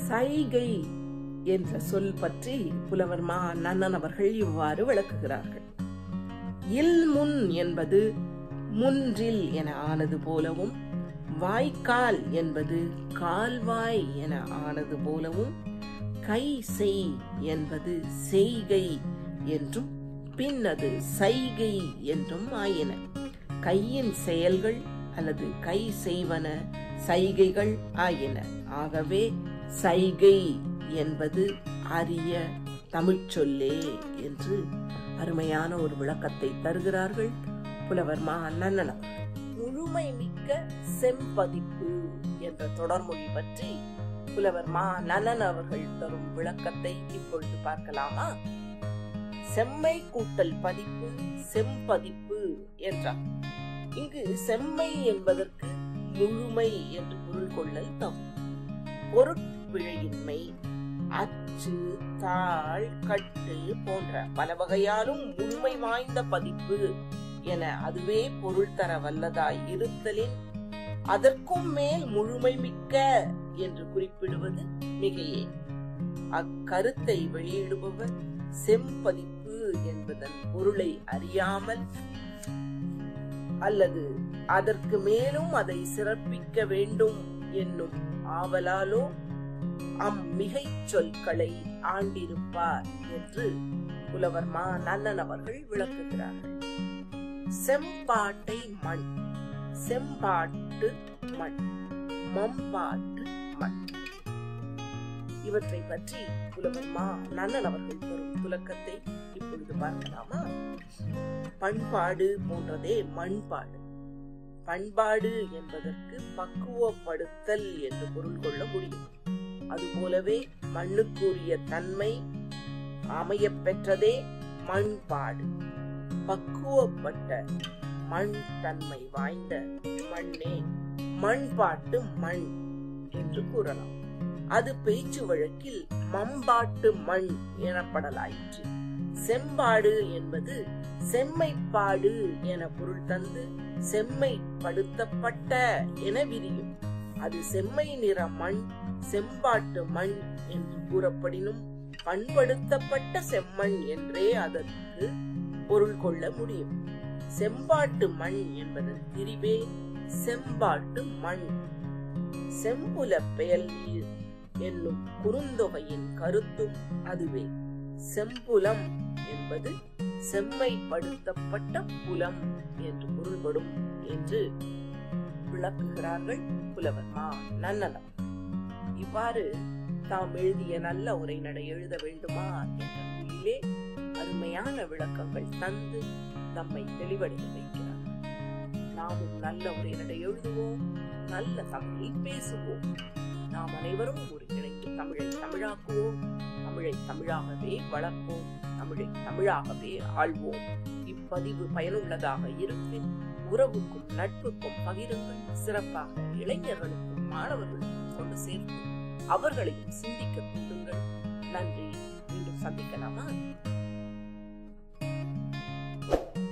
சைகை என்ற சொல் பற்றி புலவர் மா நன்னன் அவர்கள் இவ்வாறு விளக்குகிறார்கள் இல் முன் என்பது முன்றில் என ஆனது போலவும் வாய்க்கால் என்பது கால்வாய் என ஆனது போலவும் கை செய் என்பது செய்கை என்றும் பின்னது சைகை என்றும் ஆயின கையின் செயல்கள் அல்லது கை செய்வன சைகைகள் ஆயின ஆகவே சைகை என்பது அரிய தமிழ்ச் சொல்லே என்று அருமையான ஒரு விளக்கத்தை தருகிறார்கள் புலவர் மா நன்னன் அவர்கள். முழுமை மிக்க செம்பதிப்பு என்ற தொடர்மொழி பற்றி புலவர் மா நன்னன் அவர்கள் தரும் விளக்கத்தை இப்பொழுது பார்க்கலாமா செம்மை கூட்டல் பதிப்பு செம்பதிப்பு என்றார் இங்கு செம்மை என்பதற்கு முழுமை என்று பொருள் கொள்ளல் தகும் பொருட்பிழையின்மை அச்சு தாள் கட்டு போன்ற பல வகையாலும் முழுமை வாய்ந்த பதிப்பு என அதுவே பொருள் தர வல்லதாய் இருத்தலின் அதற்கும் மேல் முழுமை மிக்க என்று குறிப்பிடுவது மிகையே அக்கருத்தை வெளியிடுபவர் செம்பதிப்பு என்பதன் பொருளை அறியாமல் அல்லது அதற்கு மேலும் அதை சிறப்பிக்க வேண்டும் என்னும் ஆவலாலோ அம்மிகை சொற்களை ஆண்டிருப்பார் என்று புலவர் மா நன்னன் அவர்கள் விளக்குகிறார்கள் செம்பாட்டை மண் செம்பாட்டு மண் மம்பாட்டு மண் இவற்றை பற்றி புலவர் மா நன்னன் அவர்கள் தரும் துலக்கத்தை இப்பொழுது பார்க்கலாமா பண்பாடு போன்றதே மண்பாடு பண்பாடு என்பதற்கு பக்குவப்படுத்தல் என்று பொருள் கொள்ள முடியும் அதுபோலவே மண்ணுக்குரிய தன்மை அமையப் பெற்றதே மண்பாடு பக்குவப்பட்ட மண் தன்மை வாய்ந்த மண்ணே மண்பாட்டு மண் என்று கூறலாம் அது பேச்சு வழக்கில் மம்பாட்டு மண் எனப்படலாயிற்று செம்பாடு என்பது செம்மைப்பாடு என பொருள் தந்து செம்மைப்படுத்தப்பட்ட என விரியும் அது செம்மை நிற மண் செம்பாட்டு மண் என்று கூறப்படினும் பண்படுத்தப்பட்ட செம்மண் என்றே அதற்கு பொருள் கொள்ள முடியும் செம்பாட்டு மண் என்பதன் திரிவே செம்பாட்டு மண் செம்புல பெயல் நீர் என்னும் குறுந்தொகையின் கருத்தும் அதுவே செம்புலம் என்பது செம்மைப்படுத்தப்பட்ட புலம் என்று பொருள்படும் என்று விளக்குகிறார்கள் புலவர் மா நன்னலம் இவ்வாறு தாம் எழுதிய நல்ல உரைநடை எழுத வேண்டுமா என்ற நூலிலே அருமையான விளக்கங்கள் தந்து நம்மை தெளிவடைய வைக்கிறார் நாமும் நல்ல உரைநடை எழுதுவோம் நல்ல தமிழில் பேசுவோம் நாம் அனைவரும் ஒருங்கிணைந்து தமிழை தமிழாக்குவோம் தமிழை தமிழாகவே வளர்ப்போம் தமிழை தமிழாகவே ஆள்வோம் இப்பதிவு பயனுள்ளதாக இருப்பின் உறவுக்கும் நட்புக்கும் பகிருங்கள் சிறப்பாக இளைஞர்களுக்கும் மாணவர்களுக்கும் கொண்டு சேர்த்து அவர்களையும் சிந்திக்க தூண்டுங்கள் நன்றி மீண்டும் சந்திக்கலாமா